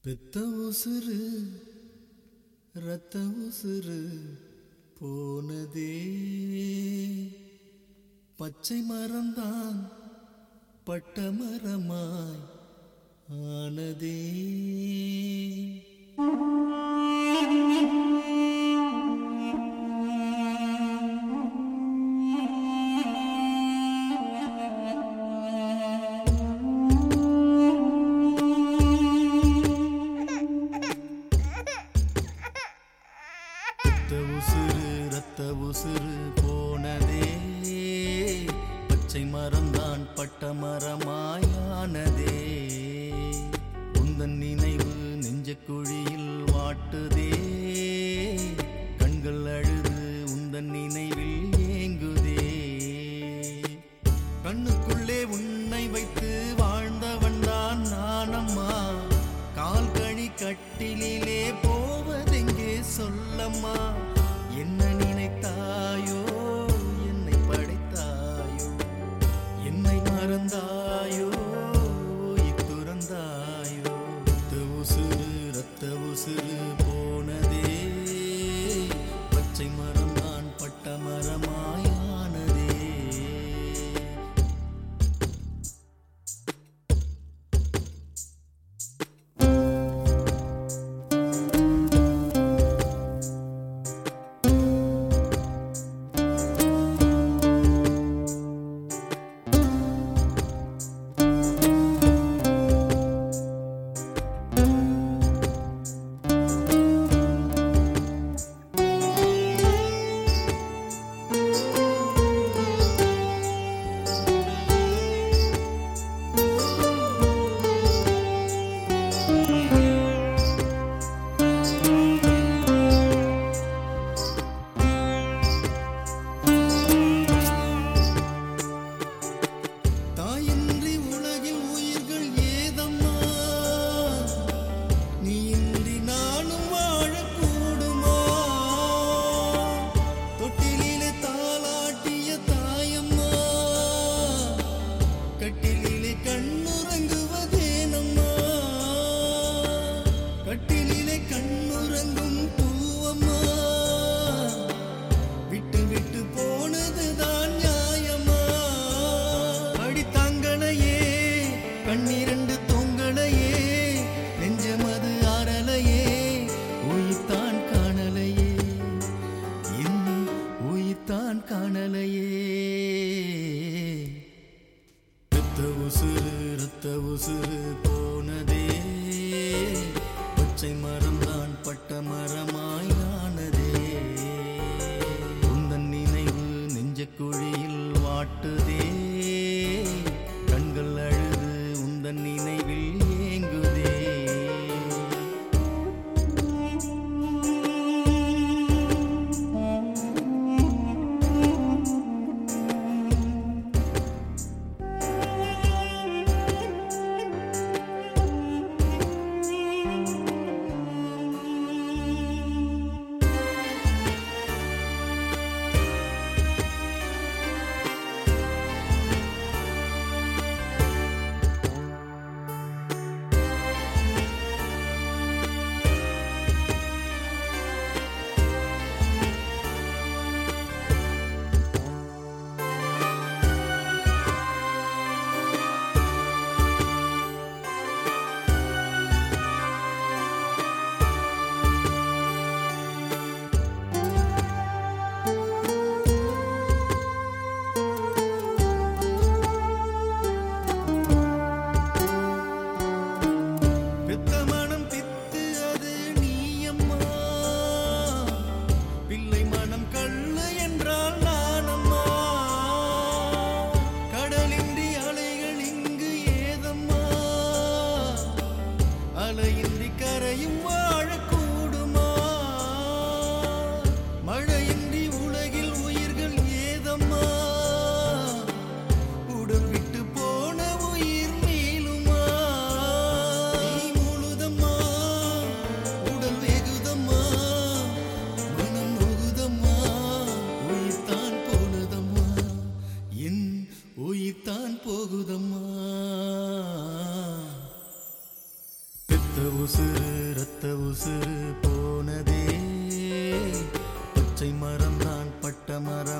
பெத்த உசுறு ரத்த உசுறு போனதே பச்சை மரம்தான் பட்ட மரமாய் ஆனதே ரத்த உசுறு ரத்த உசுறு போனதே பச்சை மரம்தான் பட்ட மரமாயானதே உந்தன் நினைவு நெஞ்ச குழியில் வாட்டுதே கண்கள் அழுது உந்தன் நினைவில் ஏங்குதே கண்ணுக்குள்ளே உன்னை வைத்து வாழ்ந்தவன் தான் நானம்மா கால் கழி கட்டிலே போவதெங்கே சொல்லம்மா என்ன நினைத்தாயோ என்னை படைத்தாயோ என்னை மறந்தாயோ இத்துறந்தாயோ ரத்த உசுறு ரத்த உசுறு போனதே பச்சை மரம் நான் பட்ட மரமாயானதே தாயின்றி உலகில் உயிர்கள் ஏதம்மா நீ இன்றி நானும் வாழக்கூடுமா தொட்டிலே தாளாட்டிய தாயம்மா கட்டிலே கண்ணுறங்குவதேனம்மா கட்டிலே கண்ணுறங்கும் பூவம்மா விட்டு விட்டு போனதுதான் நியாயமா அடி தாங்களையே கண்ணிரண்டு தொங்களையே நெஞ்சமது ஆறலையே உயிர்த்தான் காணலையே இன்னும் உயிர்த்தான் காணலையே ரத்த உசுறு ரத்த உசுறு போனதே பச்சை மரம் தான் பட்ட மரமாயானதே உந்தன் நினைவு நெஞ்ச குழியில் வாட்டுதே கண்கள் அழுது உந்தன் நினைவில் ஏங்குதே பெத்த மனம் பித்து அது நீயம்மா பிள்ளை மனம் கள்ளு என்றால் நானம்மா கடலின்றி அலைகள் இங்கு ஏதம்மா அலையின்றி கரையும் வாழக்கூடுமா மழையின்றி உலகில் உயிர்கள் ஏதம்மா உடல் விட்டு போன உயிர் மீளுமா நீ முழுதம்மா உடல் வெகுதம்மா மனம் முகுதம்மா உயிர்தான் போனதம்மா என் உயிர்தான் போகுதம்மா பெத்த உசுறு ரத்த உசுறு போனதே பச்சை மரம் தான் பட்ட மரம்